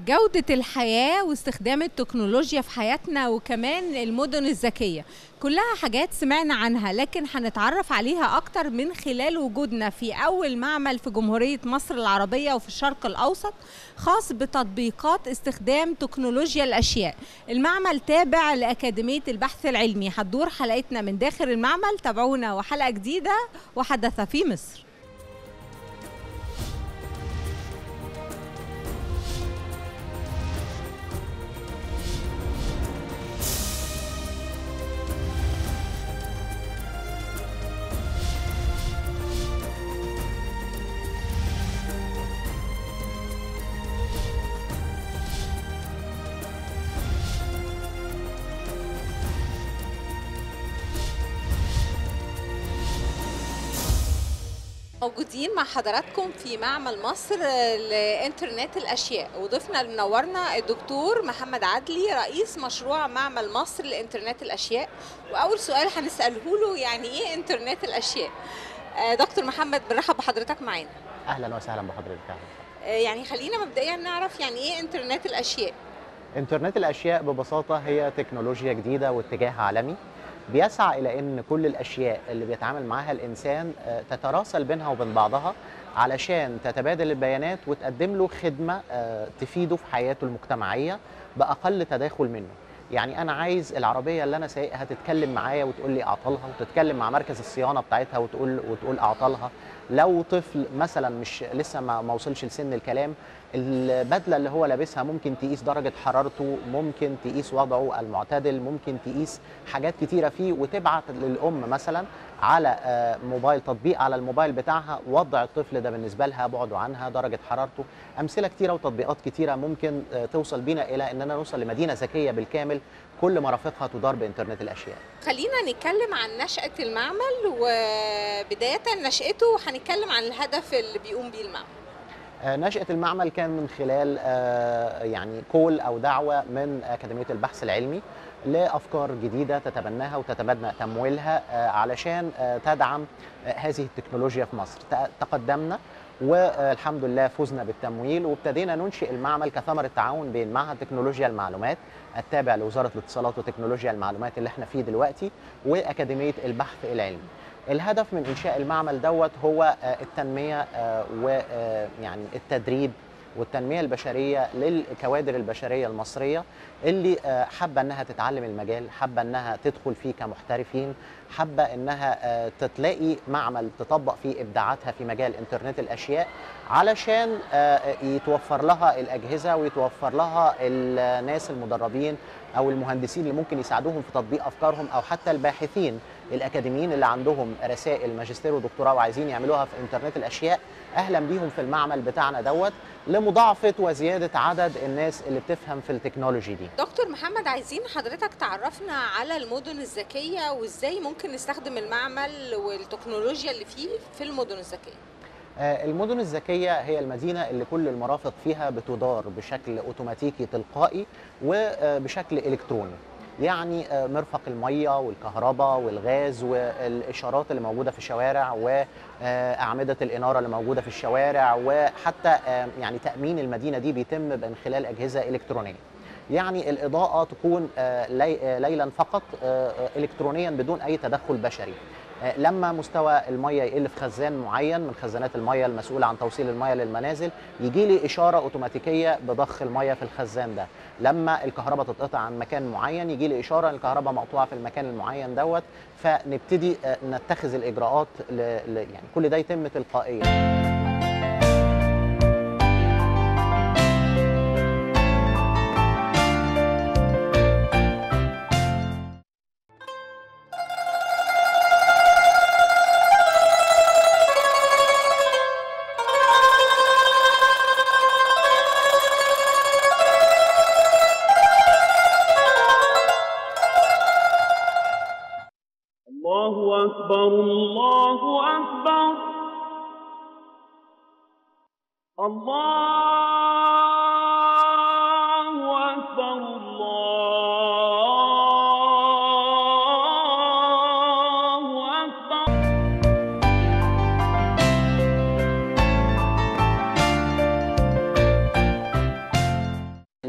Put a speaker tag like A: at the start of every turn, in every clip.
A: جودة الحياة واستخدام التكنولوجيا في حياتنا وكمان المدن الذكية كلها حاجات سمعنا عنها لكن هنتعرف عليها أكتر من خلال وجودنا في أول معمل في جمهورية مصر العربية وفي الشرق الأوسط خاص بتطبيقات استخدام تكنولوجيا الأشياء المعمل تابع لأكاديمية البحث العلمي هتدور حلقتنا من داخل المعمل تابعونا وحلقة جديدة وحدث في مصر موجودين مع حضراتكم في معمل مصر لإنترنت الأشياء وضيفنا اللي منورنا الدكتور محمد عدلي رئيس مشروع معمل مصر لإنترنت الأشياء وأول سؤال هنسأله له يعني إيه إنترنت الأشياء؟ آه، دكتور محمد بنرحب بحضرتك معانا
B: اهلا وسهلا بحضرتك
A: آه، يعني خلينا مبدئيا نعرف يعني إيه إنترنت الأشياء؟
B: انترنت الاشياء ببساطه هي تكنولوجيا جديده واتجاه عالمي بيسعى الى ان كل الاشياء اللي بيتعامل معاها الانسان آه، تتراسل بينها وبين بعضها علشان تتبادل البيانات وتقدم له خدمه آه، تفيده في حياته المجتمعيه باقل تداخل منه يعني انا عايز العربيه اللي انا سايقها تتكلم معايا وتقول لي اعطلها وتتكلم مع مركز الصيانه بتاعتها وتقول وتقول اعطلها لو طفل مثلا مش لسه ما ما وصلش لسن الكلام البدله اللي هو لابسها ممكن تقيس درجه حرارته ممكن تقيس وضعه المعتدل ممكن تقيس حاجات كتيره فيه وتبعت للام مثلا على آه، موبايل تطبيق على الموبايل بتاعها وضع الطفل ده بالنسبه لها بعده عنها درجه حرارته امثله كتيره وتطبيقات كتيره ممكن آه، توصل بينا الى اننا نوصل لمدينه ذكيه بالكامل كل مرافقها تدار بانترنت الاشياء
A: خلينا نتكلم عن نشأة المعمل وبداية نشأته هنتكلم عن الهدف اللي بيقوم بيه المعمل
B: آه، نشأة المعمل كان من خلال آه، يعني كول أو دعوة من أكاديمية البحث العلمي لأفكار جديدة تتبناها وتتبنى تمويلها آه، علشان آه، تدعم آه، هذه التكنولوجيا في مصر ت- تقدمنا والحمد لله فزنا بالتمويل وابتدينا ننشئ المعمل كثمرة تعاون بين معهد تكنولوجيا المعلومات التابع لوزارة الاتصالات وتكنولوجيا المعلومات اللي احنا فيه دلوقتي وأكاديمية البحث العلمي الهدف من انشاء المعمل دوت هو آه، التنميه ويعني التدريب والتنميه البشريه للكوادر البشريه المصريه اللي آه، حابه انها تتعلم المجال حابه انها تدخل فيه كمحترفين حابه انها آه، تلاقي معمل تطبق فيه ابداعاتها في مجال انترنت الاشياء علشان آه، يتوفر لها الاجهزه ويتوفر لها الناس المدربين او المهندسين اللي ممكن يساعدوهم في تطبيق افكارهم او حتى الباحثين الاكاديميين اللي عندهم رسائل ماجستير ودكتوراه وعايزين يعملوها في انترنت الاشياء اهلا بيهم في المعمل بتاعنا دوت لمضاعفه وزياده عدد الناس اللي بتفهم في التكنولوجي دي
A: دكتور محمد عايزين حضرتك تعرفنا على المدن الذكية وازاي ممكن نستخدم المعمل والتكنولوجيا اللي فيه في المدن الذكية
B: آه، المدن الذكية هي المدينة اللي كل المرافق فيها بتدار بشكل أوتوماتيكي تلقائي وبشكل إلكتروني يعني آه، مرفق المية والكهرباء والغاز والإشارات اللي موجودة في الشوارع وأعمدة الإنارة اللي موجودة في الشوارع وحتى آه، يعني تأمين المدينة دي بيتم من خلال أجهزة إلكترونية يعني الإضاءة تكون آه، لي- آه، ليلا فقط آه، آه، إلكترونيا بدون أي تدخل بشري آه، لما مستوى الميه يقل في خزان معين من خزانات الميه المسؤوله عن توصيل الميه للمنازل يجي لي اشاره اوتوماتيكيه بضخ الميه في الخزان ده لما الكهرباء تتقطع عن مكان معين يجي لي اشاره ان الكهرباء مقطوعه في المكان المعين دوت فنبتدي آه، نتخذ الاجراءات ل... ل... يعني كل ده يتم تلقائيا
C: الله أكبر الله أكبر الله أكبر الله أكبر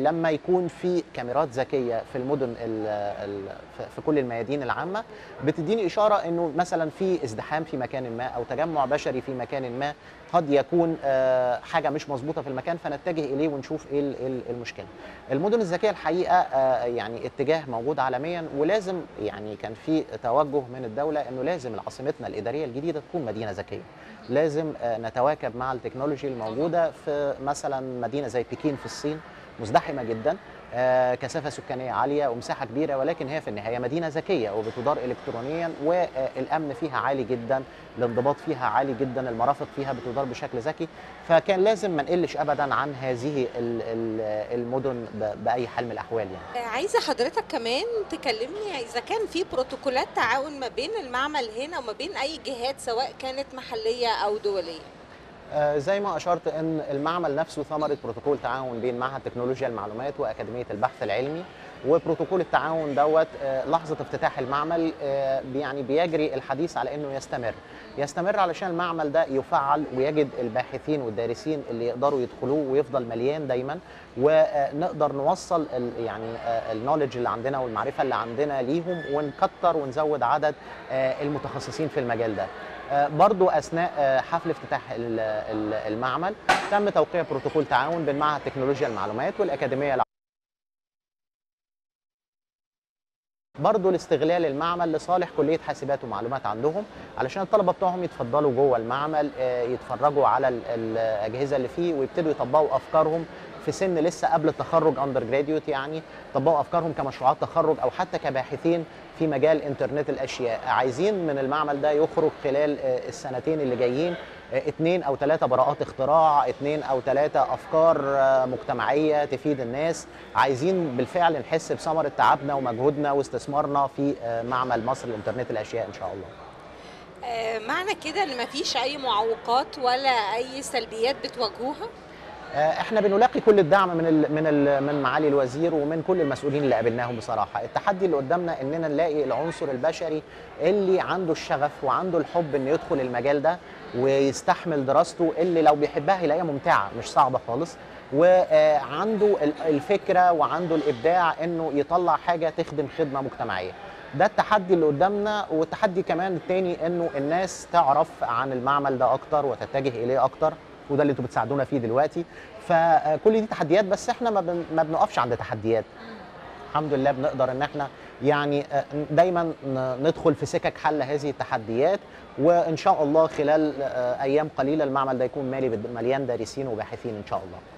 B: لما يكون في كاميرات ذكيه في المدن ال ال في- في كل الميادين العامه بتديني اشاره انه مثلا في ازدحام في مكان ما او تجمع بشري في مكان ما قد يكون آه، حاجه مش مظبوطه في المكان فنتجه اليه ونشوف ايه ال- ال- المشكله. المدن الذكيه الحقيقه آه، يعني اتجاه موجود عالميا ولازم يعني كان في توجه من الدوله انه لازم عاصمتنا الاداريه الجديده تكون مدينه ذكيه. لازم آه، نتواكب مع التكنولوجي الموجوده في مثلا مدينه زي بكين في الصين مزدحمه جدا آه، كثافه سكانيه عاليه ومساحه كبيره ولكن هي في النهايه مدينه ذكيه وبتدار الكترونيا والامن فيها عالي جدا الانضباط فيها عالي جدا المرافق فيها بتدار بشكل ذكي فكان لازم ما نقلش ابدا عن هذه ال- ال- المدن ب- باي حال من الاحوال يعني
A: عايزه حضرتك كمان تكلمني اذا كان في بروتوكولات تعاون ما بين المعمل هنا وما بين اي جهات سواء كانت محليه او دوليه
B: آه، زي ما اشرت ان المعمل نفسه ثمره بروتوكول تعاون بين معهد تكنولوجيا المعلومات واكاديميه البحث العلمي وبروتوكول التعاون دوت آه، لحظه افتتاح المعمل آه، يعني بيجري الحديث على انه يستمر يستمر علشان المعمل ده يفعل ويجد الباحثين والدارسين اللي يقدروا يدخلوه ويفضل مليان دايما ونقدر نوصل ال- يعني النولج اللي عندنا والمعرفه اللي عندنا ليهم ونكتر ونزود عدد آه، المتخصصين في المجال ده آه، برضو اثناء آه، حفل افتتاح ال- ال- المعمل تم توقيع بروتوكول تعاون بين معهد تكنولوجيا المعلومات والاكاديميه الع- برضو لاستغلال المعمل لصالح كليه حاسبات ومعلومات عندهم علشان الطلبه بتوعهم يتفضلوا جوه المعمل آه، يتفرجوا على ال- الاجهزه اللي فيه ويبتدوا يطبقوا افكارهم في سن لسه قبل التخرج اندر جراديوت يعني طبقوا افكارهم كمشروعات تخرج او حتى كباحثين في مجال انترنت الاشياء عايزين من المعمل ده يخرج خلال آه، السنتين اللي جايين آه، اتنين او ثلاثة براءات اختراع اتنين او ثلاثة افكار آه، مجتمعية تفيد الناس عايزين بالفعل نحس بثمرة تعبنا ومجهودنا واستثمارنا في آه، معمل مصر لانترنت الاشياء ان شاء الله
A: آه، معنى كده ان مفيش اي معوقات ولا اي سلبيات بتواجهوها
B: آه، احنا بنلاقي كل الدعم من ال من ال من معالي الوزير ومن كل المسؤولين اللي قابلناهم بصراحه التحدي اللي قدامنا اننا نلاقي العنصر البشري اللي عنده الشغف وعنده الحب انه يدخل المجال ده ويستحمل دراسته اللي لو بيحبها يلاقيها ممتعه مش صعبه خالص وعنده ال- الفكره وعنده الابداع انه يطلع حاجه تخدم خدمه مجتمعيه ده التحدي اللي قدامنا والتحدي كمان التاني انه الناس تعرف عن المعمل ده اكتر وتتجه اليه اكتر وده اللي انتوا بتساعدونا فيه دلوقتي فكل دي تحديات بس احنا ما, بن... ما بنقفش عند تحديات الحمد لله بنقدر ان احنا يعني آه، دايما ن- ندخل في سكك حل هذه التحديات وان شاء الله خلال آه، ايام قليله المعمل ده يكون مالي بد- مليان دارسين وباحثين ان شاء الله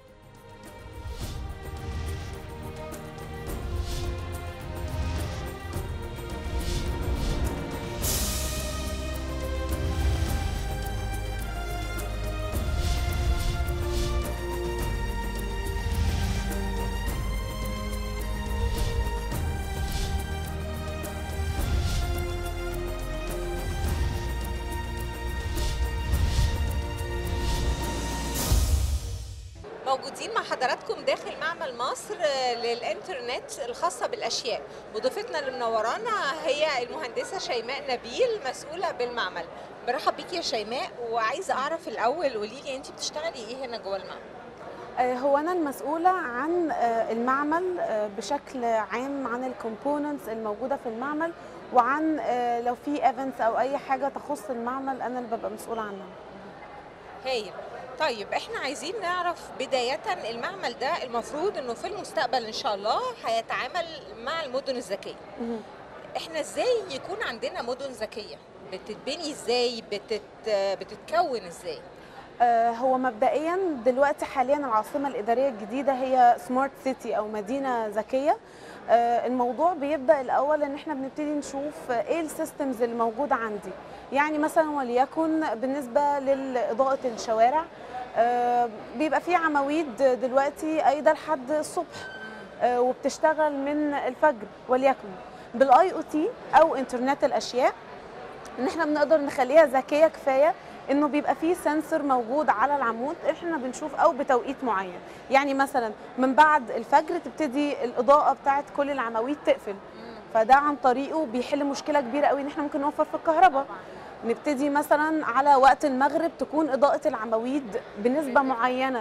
A: موجودين مع حضراتكم داخل معمل مصر آه، للإنترنت الخاصة بالأشياء وضيفتنا اللي منورانا هي المهندسة شيماء نبيل مسؤولة بالمعمل برحب بيكي يا شيماء وعايزة أعرف الأول قولي لي أنت بتشتغلي إيه هنا جوه المعمل
D: آه، هو انا المسؤوله عن آه، المعمل آه، بشكل عام عن الكومبوننتس الموجوده في المعمل وعن آه، لو في ايفنتس او اي حاجه تخص المعمل انا اللي ببقى مسؤوله عنها
A: هايل طيب احنا عايزين نعرف بداية المعمل ده المفروض انه في المستقبل ان شاء الله هيتعامل مع المدن الذكية
D: مهم.
A: احنا ازاي يكون عندنا مدن ذكية بتتبني ازاي بتت... بتتكون ازاي
D: آه، هو مبدئيا دلوقتي حاليا العاصمه الاداريه الجديده هي سمارت سيتي او مدينه ذكيه آه، الموضوع بيبدا الاول ان احنا بنبتدي نشوف آه، ايه السيستمز اللي موجوده عندي يعني مثلا وليكن بالنسبه لاضاءه الشوارع آه، بيبقى في عواميد دلوقتي قايده لحد الصبح آه، وبتشتغل من الفجر وليكن بالاي او تي او انترنت الاشياء ان احنا بنقدر نخليها ذكيه كفايه انه بيبقى فيه سنسور موجود على العمود احنا بنشوف او بتوقيت معين يعني مثلا من بعد الفجر تبتدي الاضاءه بتاعت كل العواميد تقفل فده عن طريقه بيحل مشكله كبيره قوي ان احنا ممكن نوفر في الكهرباء نبتدي مثلا على وقت المغرب تكون اضاءه العواميد بنسبه معينه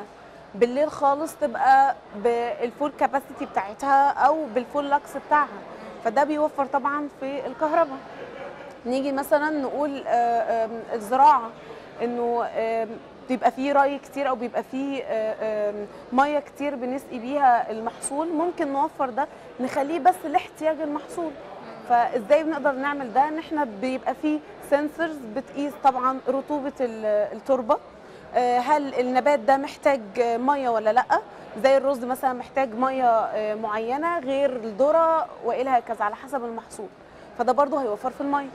D: بالليل خالص تبقى بالفول كاباسيتي بتاعتها او بالفول لاكس بتاعها فده بيوفر طبعا في الكهرباء نيجي مثلا نقول آه، آم، الزراعه انه آم، بيبقى فيه ري كتير او بيبقى فيه آه، آم، ميه كتير بنسقي بيها المحصول ممكن نوفر ده نخليه بس لاحتياج المحصول فازاي بنقدر نعمل ده ان احنا بيبقى فيه سنسورز بتقيس طبعا رطوبه ال- التربه آه، هل النبات ده محتاج آه، ميه ولا لا زي الرز مثلا محتاج ميه آه، معينه غير الذره والى هكذا على حسب المحصول فده برضه هيوفر في الميه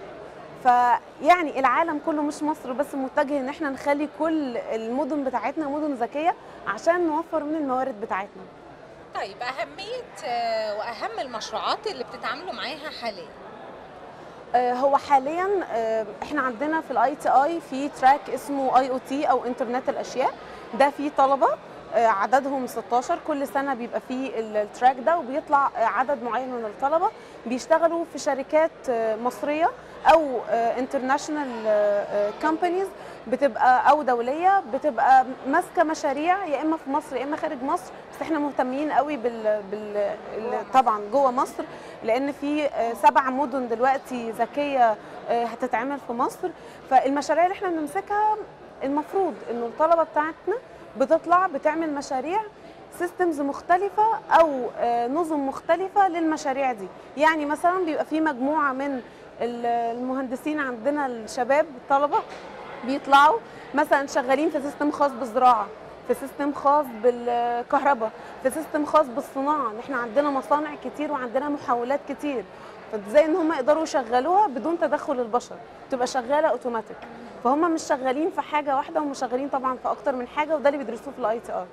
D: فيعني العالم كله مش مصر بس متجه ان احنا نخلي كل المدن بتاعتنا مدن ذكيه عشان نوفر من الموارد بتاعتنا
A: طيب اهميه آه، واهم المشروعات اللي بتتعاملوا معاها حاليا
D: آه، هو حاليا آه، احنا عندنا في الاي تي اي في تراك اسمه اي او تي او انترنت الاشياء ده فيه طلبه آه، عددهم 16 كل سنه بيبقى فيه ال- التراك ده وبيطلع آه، عدد معين من الطلبه بيشتغلوا في شركات آه، مصريه او انترناشونال كومبانيز بتبقى او دوليه بتبقى ماسكه مشاريع يا اما في مصر يا اما خارج مصر بس احنا مهتمين قوي بال, بال... ال- طبعا جوه مصر لان في آه، سبع مدن دلوقتي ذكيه آه، هتتعمل في مصر فالمشاريع اللي احنا بنمسكها المفروض انه الطلبه بتاعتنا بتطلع بتعمل مشاريع سيستمز مختلفة أو آه، نظم مختلفة للمشاريع دي يعني مثلا بيبقى في مجموعة من ال- المهندسين عندنا الشباب الطلبة بيطلعوا مثلا شغالين في سيستم خاص بالزراعة في سيستم خاص بالكهرباء في سيستم خاص بالصناعة إن احنا عندنا مصانع كتير وعندنا محاولات كتير فازاي ان هم يقدروا يشغلوها بدون تدخل البشر تبقى شغاله اوتوماتيك فهم مش شغالين في حاجه واحده هم شغالين طبعا في اكتر من حاجه وده اللي بيدرسوه في الاي تي ار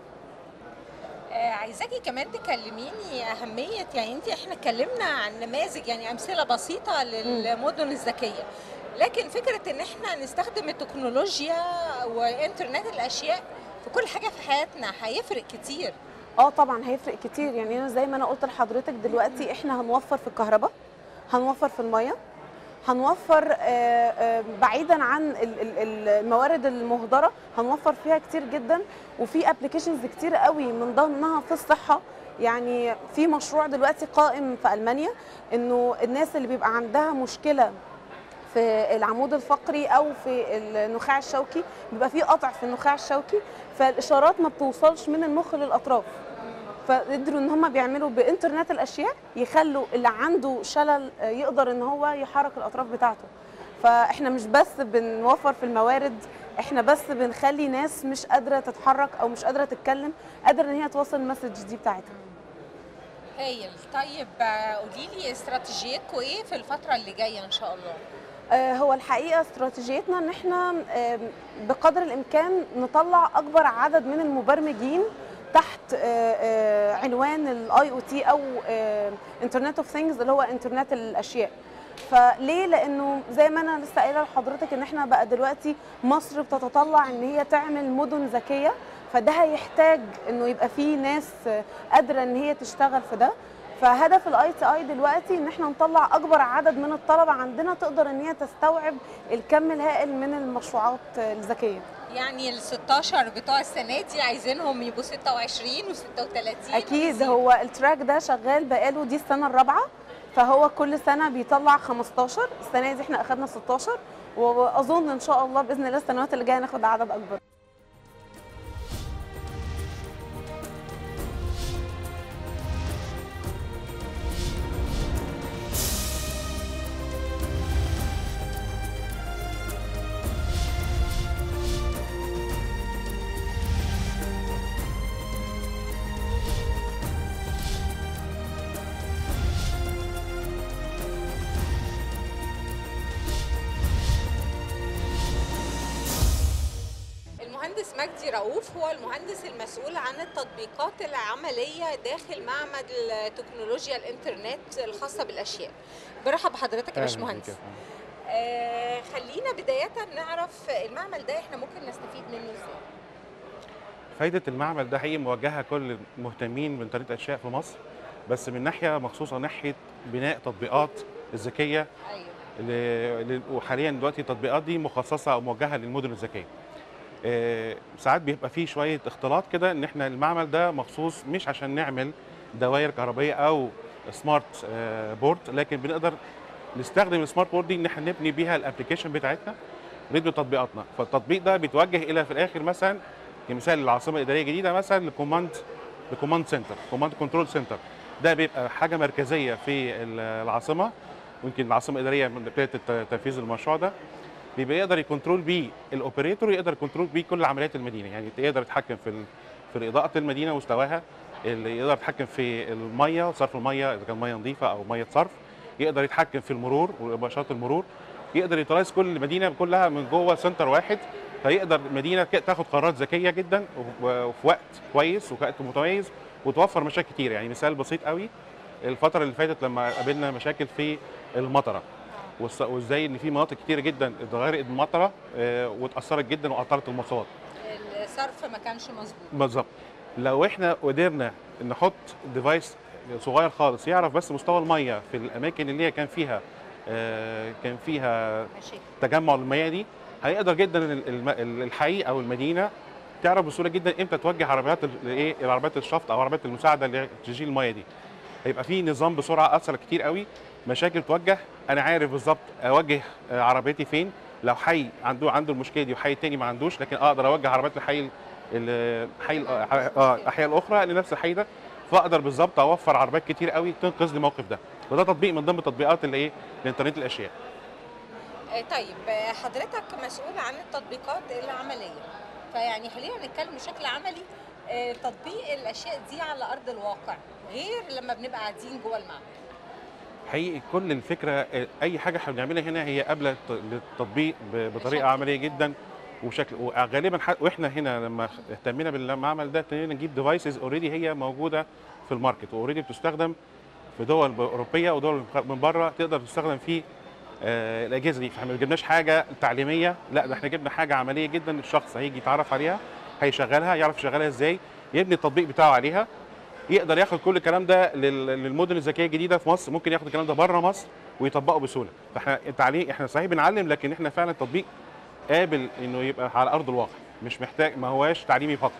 A: آه، عايزاكي كمان تكلميني اهميه يعني انت احنا اتكلمنا عن نماذج يعني امثله بسيطه للمدن الذكيه لكن فكره ان احنا نستخدم التكنولوجيا وانترنت الاشياء في كل حاجه في حياتنا هيفرق كتير
D: اه طبعا هيفرق كتير يعني انا زي ما انا قلت لحضرتك دلوقتي احنا هنوفر في الكهرباء هنوفر في الميه هنوفر آه، آه، بعيدا عن ال- ال- ال- الموارد المهدره هنوفر فيها كتير جدا وفي ابلكيشنز كتير قوي من ضمنها في الصحه يعني في مشروع دلوقتي قائم في المانيا انه الناس اللي بيبقى عندها مشكله في العمود الفقري او في النخاع الشوكي بيبقى في قطع في النخاع الشوكي فالاشارات ما بتوصلش من المخ للاطراف فقدروا ان هم بيعملوا بانترنت الاشياء يخلوا اللي عنده شلل آه، يقدر ان هو يحرك الاطراف بتاعته فاحنا مش بس بنوفر في الموارد احنا بس بنخلي ناس مش قادره تتحرك او مش قادره تتكلم قادره ان هي توصل المسج دي بتاعتها
A: هايل طيب آه، قولي لي استراتيجيتكم ايه في الفتره اللي جايه ان شاء الله
D: آه، هو الحقيقه استراتيجيتنا ان احنا آم، بقدر الامكان نطلع اكبر عدد من المبرمجين تحت آه، آه، عنوان الاي او تي او انترنت اوف ثينجز اللي هو انترنت الاشياء فليه لانه زي ما انا لسه قايله لحضرتك ان احنا بقى دلوقتي مصر بتتطلع ان هي تعمل مدن ذكيه فده هيحتاج انه يبقى فيه ناس آه، قادره ان هي تشتغل في ده فهدف الاي تي اي دلوقتي ان احنا نطلع اكبر عدد من الطلبه عندنا تقدر ان هي تستوعب الكم الهائل من المشروعات آه، الذكيه
A: يعني ال 16 بتوع السنه دي عايزينهم يبقوا 26 و36
D: اكيد هو التراك ده شغال بقاله دي السنه الرابعه فهو كل سنه بيطلع 15 السنه دي احنا اخدنا 16 واظن ان شاء الله باذن الله السنوات اللي جايه ناخد عدد اكبر
A: المهندس مجدي رؤوف هو المهندس المسؤول عن التطبيقات العملية داخل معمل تكنولوجيا الإنترنت الخاصة بالأشياء برحب بحضرتك يا
E: أهلاً بيك
A: باشمهندس
E: يا فندم.
A: آه خلينا بداية نعرف المعمل ده احنا ممكن نستفيد منه ازاي
E: فايدة المعمل ده حقيقي موجهة كل المهتمين بإنترنت الأشياء في مصر بس من ناحية مخصوصة ناحية بناء تطبيقات الذكية
A: ايوه
E: ل- ل- وحاليا دلوقتي التطبيقات دي مخصصة أو موجهة للمدن الذكية آه، ساعات بيبقى فيه شويه اختلاط كده ان احنا المعمل ده مخصوص مش عشان نعمل دوائر كهربائيه او سمارت آه، بورد لكن بنقدر نستخدم السمارت بورد دي ان احنا نبني بيها الابلكيشن بتاعتنا ونبني تطبيقاتنا فالتطبيق ده بيتوجه الى في الاخر مثلا كمثال العاصمه الاداريه الجديده مثلا لكوماند لكوماند سنتر كوماند كنترول سنتر ده بيبقى حاجه مركزيه في ال- العاصمه ويمكن العاصمه الاداريه من بدايه الت- تنفيذ المشروع ده بيبقى يقدر يكنترول بيه الاوبريتور يقدر يكنترول بيه كل عمليات المدينه يعني يقدر يتحكم في ال- في اضاءه المدينه ومستواها اللي يقدر يتحكم في الميه صرف الميه اذا كان ميه نظيفه او ميه صرف يقدر يتحكم في المرور ومباشرات المرور يقدر يترايس كل المدينه كلها من جوه سنتر واحد فيقدر المدينه ك- تاخد قرارات ذكيه جدا و- وفي وقت كويس وفي وقت متميز وتوفر مشاكل كتير يعني مثال بسيط قوي الفتره اللي فاتت لما قابلنا مشاكل في المطره والص- وازاي ان في مناطق كتيره جدا اتغرقت المطره آه، واتاثرت جدا وعطلت المواصلات
A: الصرف ما كانش مظبوط
E: بالظبط لو احنا قدرنا نحط ديفايس صغير خالص يعرف بس مستوى الميه في الاماكن اللي هي كان فيها آه، كان فيها
A: ماشي
E: تجمع المياه دي هيقدر جدا ال- الم- الحي او المدينه تعرف بسهوله جدا امتى توجه عربيات ال- الايه العربيات الشفط او عربيات المساعده اللي تشيل المياه دي هيبقى في نظام بسرعه اسرع كتير قوي مشاكل توجه انا عارف بالظبط اوجه آه، عربيتي فين لو حي عنده عنده المشكله دي وحي تاني ما عندوش لكن اقدر اوجه عربيات لحي ال- الحي ال- اه الاحياء الاخرى لنفس الحي ده فاقدر بالظبط اوفر عربيات كتير قوي تنقذ لي الموقف ده وده تطبيق من ضمن تطبيقات اللي ايه الانترنت الاشياء
A: آه، طيب آه، حضرتك مسؤول عن التطبيقات العمليه فيعني خلينا نتكلم بشكل عملي آه، تطبيق الاشياء دي على ارض الواقع غير لما بنبقى قاعدين جوه المعمل
E: حقيقي كل الفكره آه، اي حاجه احنا بنعملها هنا هي قابله للت- للتطبيق ب- بطريقه
A: بشكل.
E: عمليه جدا وبشكل وغالبا ح- واحنا هنا لما اهتمينا بالمعمل ده ابتدينا نجيب ديفايسز اوريدي هي موجوده في الماركت واوريدي بتستخدم في دول ب- اوروبيه ودول من بره تقدر تستخدم في آه، الاجهزه دي فاحنا ما جبناش حاجه تعليميه لا ده احنا جبنا حاجه عمليه جدا الشخص هيجي يتعرف عليها هيشغلها يعرف يشغلها ازاي يبني التطبيق بتاعه عليها يقدر ياخد كل الكلام ده لل- للمدن الذكيه الجديده في مصر ممكن ياخد الكلام ده بره مصر ويطبقه بسهوله فاحنا التعليم احنا صحيح بنعلم لكن احنا فعلا التطبيق قابل انه يبقى على ارض الواقع مش محتاج ما هواش تعليمي فقط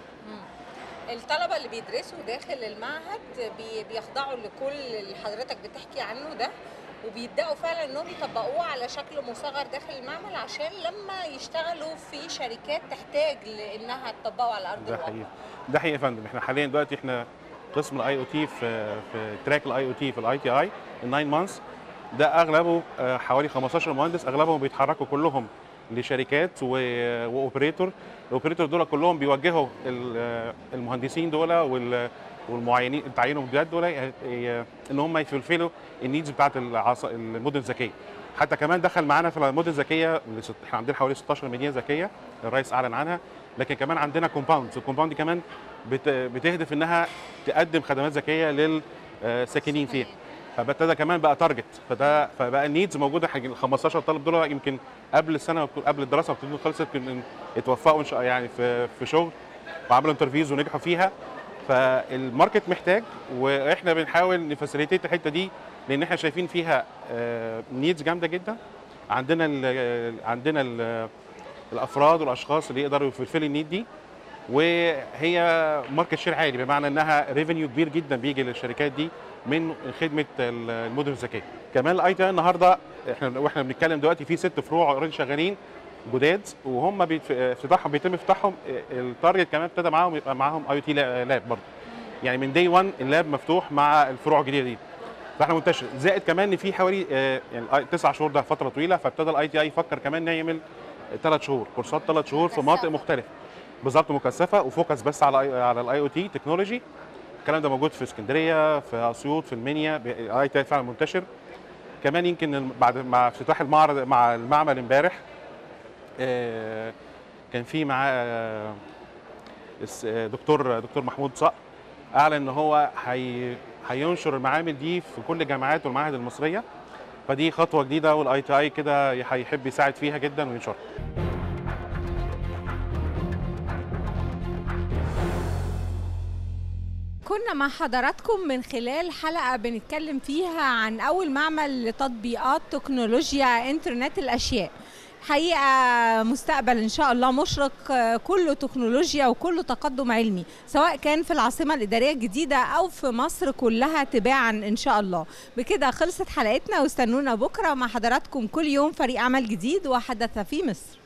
A: الطلبه اللي بيدرسوا داخل المعهد بي- بيخضعوا لكل اللي حضرتك بتحكي عنه ده وبيبداوا فعلا انهم يطبقوه على شكل مصغر داخل المعمل عشان لما يشتغلوا في شركات تحتاج لانها تطبقه على ارض
E: ده
A: الواقع
E: حقيقي ده حقيقي يا فندم احنا حاليا دلوقتي احنا قسم الاي او تي في في تراك الاي او تي في الاي تي اي الناين مانثs ده اغلبه آه، حوالي 15 مهندس اغلبهم بيتحركوا كلهم لشركات و- واوبريتور الاوبريتور دول كلهم بيوجهوا ال- آه، المهندسين دول وال- والمعينين تعيينهم بجد دول ي- ي- ان هم يفلفلوا النيدز بتاعت العاص- المدن الذكيه حتى كمان دخل معانا في المدن الذكيه اللي ست- احنا عندنا حوالي 16 مدينه ذكيه الرئيس اعلن عنها لكن كمان عندنا كومباوندز الكومباوند دي كمان بت- بتهدف انها تقدم خدمات ذكيه للساكنين فيها فابتدى كمان بقى تارجت فده فبقى النيدز موجوده حاجة ال 15 طالب دول يمكن قبل السنه ما تكون- قبل الدراسه ما تكون خلصت يمكن اتوفقوا ان شاء يعني في في شغل وعملوا انترفيوز ونجحوا فيها فالماركت محتاج واحنا بنحاول نفاسيليتيت الحته دي لان احنا شايفين فيها نيدز جامده جدا عندنا ال عندنا ال الافراد والاشخاص اللي يقدروا يفلفلوا النيد دي وهي ماركت شير عالي بمعنى انها ريفينيو كبير جدا بيجي للشركات دي من خدمه المدن الذكيه كمان الاي تي اي النهارده احنا واحنا بنتكلم دلوقتي في ست فروع اوريدي شغالين جداد وهم بيت- افتتاحهم بيتم افتتاحهم التارجت كمان ابتدى معاهم يبقى معاهم اي تي لاب برضه يعني من دي 1 اللاب مفتوح مع الفروع الجديده دي فاحنا منتشر زائد كمان ان في حوالي آه، يعني الآي- تسع شهور ده فتره طويله فابتدى الاي تي اي يفكر كمان انه يعمل ثلاث شهور كورسات ثلاث شهور في مناطق
A: مكثفة.
E: مختلفه بالظبط مكثفه وفوكس بس على ال على الاي او تي تكنولوجي الكلام ده موجود في اسكندريه في اسيوط في المنيا الاي تي اي فعلا منتشر كمان يمكن الم- بعد مع افتتاح المعرض مع المعمل امبارح آه، كان في معاه آه، الس- آه، دكتور دكتور محمود صقر اعلن ان هو هي هينشر المعامل دي في كل الجامعات والمعاهد المصريه فدي خطوه جديده والاي تي اي كده هيحب يساعد فيها جدا وينشرها
A: كنا مع حضراتكم من خلال حلقة بنتكلم فيها عن أول معمل لتطبيقات تكنولوجيا إنترنت الأشياء حقيقة مستقبل إن شاء الله مشرق آه، كله تكنولوجيا وكله تقدم علمي سواء كان في العاصمة الإدارية الجديدة أو في مصر كلها تباعا إن شاء الله بكده خلصت حلقتنا واستنونا بكرة مع حضراتكم كل يوم فريق عمل جديد وحدث في مصر